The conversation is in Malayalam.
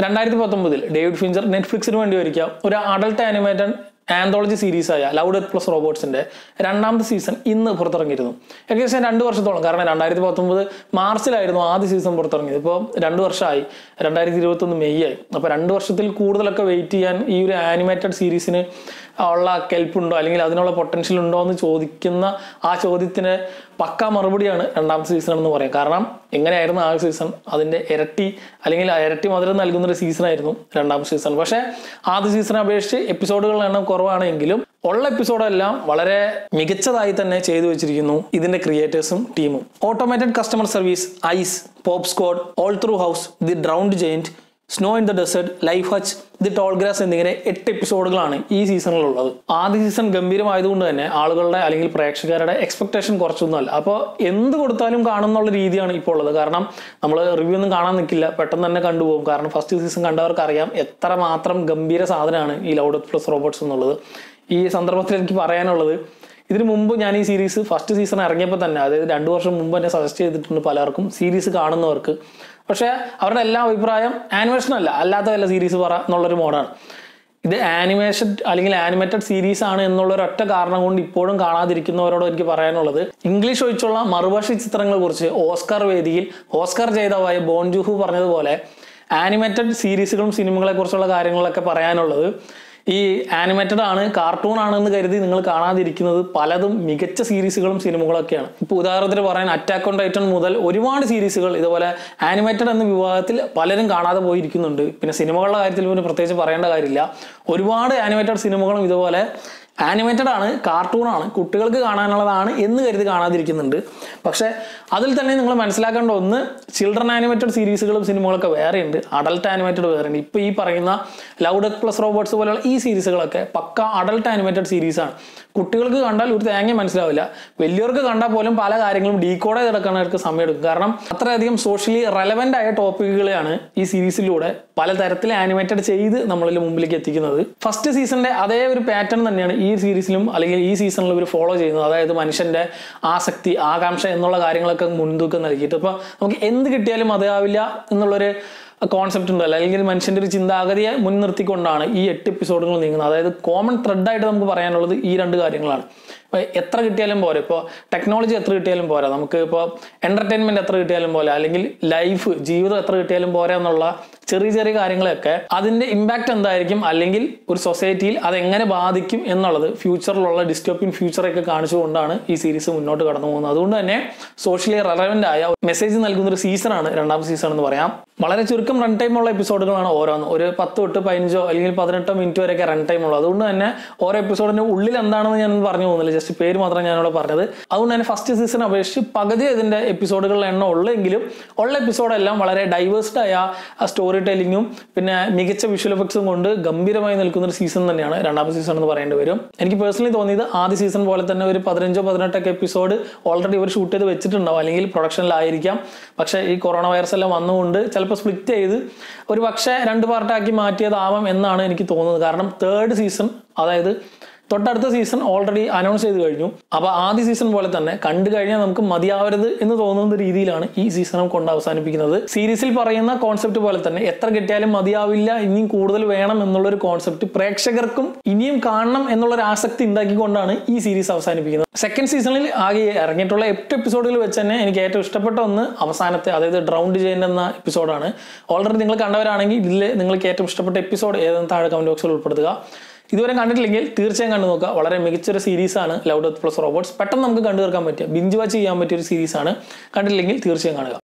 രണ്ടായിരത്തി പത്തൊമ്പതിൽ ഡേവിഡ് ഫിഞ്ചർ നെറ്റ്ഫ്ലിക്സിന് വേണ്ടി ഒരുക്കിയ ഒരു അഡൽട്ട് ആനിമേറ്റഡ് ആന്തോളജി സീരീസായ ലവ് ഡെത്ത് പ്ലസ് റോബോട്ട്സിന്റെ രണ്ടാമത്തെ സീസൺ ഇന്ന് പുറത്തിറങ്ങിയിരുന്നു ഏകദേശം രണ്ട് വർഷത്തോളം കാരണം രണ്ടായിരത്തി പത്തൊമ്പത് മാർച്ചിലായിരുന്നു ആദ്യ സീസൺ പുറത്തിറങ്ങിയത് ഇപ്പോൾ രണ്ട് വർഷമായി രണ്ടായിരത്തി ഇരുപത്തൊന്ന് മെയ് ആയി അപ്പോൾ രണ്ട് വർഷത്തിൽ കൂടുതലൊക്കെ വെയിറ്റ് ചെയ്യാൻ ഈ ഒരു ആനിമേറ്റഡ് സീരീസിന് ഉള്ള കെൽപ്പുണ്ടോ അല്ലെങ്കിൽ അതിനുള്ള പൊട്ടൻഷ്യൽ ഉണ്ടോ എന്ന് ചോദിക്കുന്ന ആ ചോദ്യത്തിന് പക്ക മറുപടിയാണ് രണ്ടാമത്തെ സീസൺ എന്ന് പറയാം കാരണം എങ്ങനെയായിരുന്നു ആ സീസൺ അതിന്റെ ഇരട്ടി അല്ലെങ്കിൽ ആ ഇരട്ടി മധുരം നൽകുന്ന ഒരു സീസണായിരുന്നു രണ്ടാമത്തെ സീസൺ പക്ഷേ ആദ്യ സീസണെ അപേക്ഷിച്ച് എപ്പിസോഡുകളുടെ എണ്ണം കുറവാണെങ്കിലും ഉള്ള എപ്പിസോഡെല്ലാം വളരെ മികച്ചതായി തന്നെ ചെയ്തു വെച്ചിരിക്കുന്നു ഇതിന്റെ ക്രിയേറ്റേഴ്സും ടീമും automated customer service ice pop squad all through house the drowned giant snow in the desert life hutch the tall grass എന്നിങ്ങനെ എട്ട് എപ്പിസോഡുകളാണ് ഈ സീസണിലുള്ളത് ആദ്യ സീസൺ ഗംഭീരമായതുകൊണ്ട് തന്നെ ആളുകളുടെ അല്ലെങ്കിൽ പ്രേക്ഷകരുടെ എക്സ്പെക്ടേഷൻ കുറച്ചൊന്നുമല്ല അപ്പോൾ എന്ത് കൊടുത്താലും കാണുന്നുള്ള രീതിയാണ് ഇപ്പോൾ ഉള്ളത് കാരണം നമ്മൾ റിവ്യൂ ഒന്നും കാണാൻ നിൽക്കില്ല പെട്ടെന്ന് തന്നെ കണ്ടുപോകും കാരണം ഫസ്റ്റ് സീസൺ കണ്ടവർക്ക് അറിയാം എത്ര മാത്രം ഗംഭീര സാധനമാണ് ഈ ലൗഡ് പ്ലസ് റോബോട്ട്സ് എന്നുള്ളത് ഈ സന്ദർഭത്തിൽ എനിക്ക് പറയാനുള്ളത് ഇതിനു മുമ്പ് ഞാൻ ഈ സീരീസ് ഫസ്റ്റ് സീസൺ ഇറങ്ങിയപ്പോൾ തന്നെ അതായത് രണ്ടു വർഷം മുമ്പ് എന്നെ സജസ്റ്റ് ചെയ്തിട്ടുണ്ട് പലർക്കും സീരീസ് കാണുന്നവർക്ക് പക്ഷേ അവരുടെ എല്ലാ അഭിപ്രായം ആനിമേഷൻ അല്ല അല്ലാത്ത വല്ല സീരീസ് പറ എന്നുള്ളൊരു മോഡാണ് ഇത് ആനിമേഷൻ അല്ലെങ്കിൽ ആനിമേറ്റഡ് സീരീസ് ആണ് എന്നുള്ള ഒരൊറ്റ കാരണം കൊണ്ട് ഇപ്പോഴും കാണാതിരിക്കുന്നവരോട് എനിക്ക് പറയാനുള്ളത് ഇംഗ്ലീഷ് ഒഴിച്ചുള്ള മറുഭാഷ ചിത്രങ്ങളെ കുറിച്ച് ഓസ്കാർ വേദിയിൽ ഓസ്കാർ ജേതാവായ ബോൺ ജൂഹു പറഞ്ഞതുപോലെ ആനിമേറ്റഡ് സീരീസുകളും സിനിമകളെ കുറിച്ചുള്ള കാര്യങ്ങളൊക്കെ പറയാനുള്ളത് ഈ ആനിമേറ്റഡ് ആണ് കാർട്ടൂൺ ആണെന്ന് കരുതി നിങ്ങൾ കാണാതിരിക്കുന്നത് പലതും മികച്ച സീരീസുകളും സിനിമകളൊക്കെയാണ് ഇപ്പോൾ ഉദാഹരണത്തിന് പറയാൻ അറ്റാക്ക് ഓൺ ടൈറ്റൺ മുതൽ ഒരുപാട് സീരീസുകൾ ഇതുപോലെ ആനിമേറ്റഡ് എന്ന വിഭാഗത്തിൽ പലരും കാണാതെ പോയിരിക്കുന്നുണ്ട് പിന്നെ സിനിമകളുടെ കാര്യത്തിൽ പിന്നെ പ്രത്യേകിച്ച് പറയേണ്ട കാര്യമില്ല ഒരുപാട് ആനിമേറ്റഡ് സിനിമകളും ഇതുപോലെ ആനിമേറ്റഡ് ആണ് കാർട്ടൂൺ ആണ് കുട്ടികൾക്ക് കാണാനുള്ളതാണ് എന്ന് കരുതി കാണാതിരിക്കുന്നുണ്ട് പക്ഷേ അതിൽ തന്നെ നിങ്ങൾ മനസ്സിലാക്കേണ്ട ഒന്ന് ചിൽഡ്രൻ ആനിമേറ്റഡ് സീരീസുകളും സിനിമകളൊക്കെ വേറെയുണ്ട് അഡൽട്ട് ആനിമേറ്റഡ് വേറെയുണ്ട് ഇപ്പോൾ ഈ പറയുന്ന ലൗഡ് പ്ലസ് റോബോട്ട്സ് പോലെയുള്ള ഈ സീരീസുകളൊക്കെ പക്ക അഡൽട്ട് ആനിമേറ്റഡ് സീരീസാണ് കുട്ടികൾക്ക് കണ്ടാൽ ഒരു തേങ്ങ മനസ്സിലാവില്ല വലിയവർക്ക് കണ്ടാൽ പോലും പല കാര്യങ്ങളും ഡീകോഡ് ചെയ്തെടുക്കാനായിട്ട് സമയമെടുക്കും കാരണം അത്രയധികം സോഷ്യലി റെലവെന്റ് ആയ ടോപ്പിക്കുകളെയാണ് ഈ സീരീസിലൂടെ പലതരത്തിൽ ആനിമേറ്റഡ് ചെയ്ത് നമ്മളിൽ മുമ്പിലേക്ക് എത്തിക്കുന്നത് ഫസ്റ്റ് സീസണിന്റെ അതേ ഒരു പാറ്റേൺ തന്നെയാണ് ഈ സീരീസിലും അല്ലെങ്കിൽ ഈ സീസണിലും ഇവർ ഫോളോ ചെയ്യുന്നത് അതായത് മനുഷ്യന്റെ ആസക്തി ആകാംക്ഷ എന്നുള്ള കാര്യങ്ങളൊക്കെ മുൻതൂക്കം നൽകിയിട്ട് ഇപ്പൊ നമുക്ക് എന്ത് കിട്ടിയാലും മതിയാവില്ല എന്നുള്ളൊരു കോൺസെപ്റ്റ് ഉണ്ടല്ലോ അല്ലെങ്കിൽ മനുഷ്യന്റെ ഒരു ചിന്താഗതിയെ മുൻനിർത്തിക്കൊണ്ടാണ് ഈ എട്ട് എപ്പിസോഡുകൾ നീങ്ങുന്നത് അതായത് കോമൺ ത്രെഡായിട്ട് നമുക്ക് പറയാനുള്ളത് ഈ രണ്ട് കാര്യങ്ങളാണ് ഇപ്പൊ എത്ര കിട്ടിയാലും പോരെ ഇപ്പോൾ ടെക്നോളജി എത്ര കിട്ടിയാലും പോരാ നമുക്ക് ഇപ്പോൾ എന്റർടൈൻമെന്റ് എത്ര കിട്ടിയാലും പോലെ അല്ലെങ്കിൽ ലൈഫ് ജീവിതം എത്ര കിട്ടിയാലും പോരാ എന്നുള്ള ചെറിയ ചെറിയ കാര്യങ്ങളൊക്കെ അതിന്റെ ഇമ്പാക്റ്റ് എന്തായിരിക്കും അല്ലെങ്കിൽ ഒരു സൊസൈറ്റിയിൽ അത് എങ്ങനെ ബാധിക്കും എന്നുള്ളത് ഫ്യൂച്ചറിലുള്ള ഡിസ്റ്റോപ്പിയൻ ഫ്യൂച്ചറൊക്കെ കാണിച്ചുകൊണ്ടാണ് ഈ സീരീസ് മുന്നോട്ട് കടന്നു പോകുന്നത് അതുകൊണ്ട് തന്നെ സോഷ്യലി റെലവെന്റ് ആയ മെസ്സേജ് നൽകുന്ന ഒരു സീസണാണ് രണ്ടാമത്തെ സീസൺ എന്ന് പറയാം വളരെ ചുരുക്കം റൺ ടൈം ഉള്ള എപ്പിസോഡുകളാണ് ഓരോന്ന് ഒരു പത്ത് തൊട്ട് പതിനഞ്ചോ അല്ലെങ്കിൽ പതിനെട്ടോ മിനിറ്റ് വരെയൊക്കെ റൺ ടൈം ഉള്ളൂ അതുകൊണ്ട് തന്നെ ഓരോ എപ്പിസോഡിന്റെ ഉള്ളിൽ എന്താണെന്ന് ഞാൻ പറഞ്ഞു പോകുന്നില്ല ജസ്റ്റ് പേര് മാത്രം ഞാനിവിടെ പറഞ്ഞത് അതുകൊണ്ട് തന്നെ ഫസ്റ്റ് സീസൺ അപേക്ഷിച്ച് പകുതി ഇതിന്റെ എപ്പിസോഡുകളുടെ എണ്ണം ഉള്ളെങ്കിലും ഉള്ള എപ്പിസോഡെല്ലാം വളരെ ഡൈവേഴ്സ്ഡ് ആയ സ്റ്റോറി ടെല്ലിങ്ങും പിന്നെ മികച്ച വിഷ്വൽ എഫക്ട്സും കൊണ്ട് ഗംഭീരമായി നിൽക്കുന്ന ഒരു സീസൺ തന്നെയാണ് രണ്ടാമത്തെ സീസൺ എന്ന് പറയേണ്ടി വരും എനിക്ക് പേഴ്സണലി തോന്നിയത് ആദ്യ സീസൺ പോലെ തന്നെ ഒരു പതിനഞ്ചോ പതിനെട്ടൊക്കെ എപ്പിസോഡ് ഓൾറെഡി ഇവർ ഷൂട്ട് ചെയ്ത് വെച്ചിട്ടുണ്ടാവും അല്ലെങ്കിൽ പ്രൊഡക്ഷനിലായിരിക്കാം പക്ഷേ ഈ കൊറോണ വൈറസ് എല്ലാം വന്നുകൊണ്ട് ചിലപ്പോൾ സ്പ്ലിറ്റ് ചെയ്ത് ഒരു പക്ഷേ രണ്ട് പാർട്ടാക്കി മാറ്റിയതാവാം എന്നാണ് എനിക്ക് തോന്നുന്നത് കാരണം തേർഡ് സീസൺ അതായത് തൊട്ടടുത്ത സീസൺ ഓൾറെഡി അനൗൺസ് ചെയ്ത് കഴിഞ്ഞു അപ്പൊ ആദ്യ സീസൺ പോലെ തന്നെ കണ്ടു കഴിഞ്ഞാൽ നമുക്ക് മതിയാവരുത് എന്ന് തോന്നുന്ന രീതിയിലാണ് ഈ സീസണും കൊണ്ട് അവസാനിപ്പിക്കുന്നത് സീരീസിൽ പറയുന്ന കോൺസെപ്റ്റ് പോലെ തന്നെ എത്ര കിട്ടിയാലും മതിയാവില്ല ഇനിയും കൂടുതൽ വേണം എന്നുള്ളൊരു കോൺസെപ്റ്റ് പ്രേക്ഷകർക്കും ഇനിയും കാണണം എന്നുള്ളൊരു ആസക്തി ഉണ്ടാക്കിക്കൊണ്ടാണ് ഈ സീരീസ് അവസാനിപ്പിക്കുന്നത് സെക്കൻഡ് സീസണിൽ ആകെ ഇറങ്ങിയിട്ടുള്ള എട്ട് എപ്പിസോഡുകൾ വെച്ച് തന്നെ എനിക്ക് ഏറ്റവും ഇഷ്ടപ്പെട്ട ഒന്ന് അവസാനത്തെ അതായത് ഡ്രൗണ്ട് ചെയ്യേണ്ട എന്ന എപ്പിസോഡാണ് ഓൾറെഡി നിങ്ങൾ കണ്ടവരാണെങ്കിൽ ഇതിൽ നിങ്ങൾക്ക് ഏറ്റവും ഇഷ്ടപ്പെട്ട എപ്പിസോഡ് ഏതെന്ന് താഴെ കമന്റ് ബോക്സിൽ ഉൾപ്പെടുത്തുക ഇതുവരെ കണ്ടിട്ടില്ലെങ്കിൽ തീർച്ചയായും കണ്ടു നോക്കുക വളരെ മികച്ചൊരു സീരീസാണ് ലവ് ഡെത്ത് പ്ലസ് റോബോട്ട്സ് പെട്ടെന്ന് നമുക്ക് കണ്ടു തീർക്കാൻ പറ്റിയ ബിഞ്ച് വാച്ച് ചെയ്യാൻ പറ്റിയ ഒരു സീരീസാണ് കണ്ടിട്ടില്ലെങ്കിൽ തീർച്ചയായും കാണുക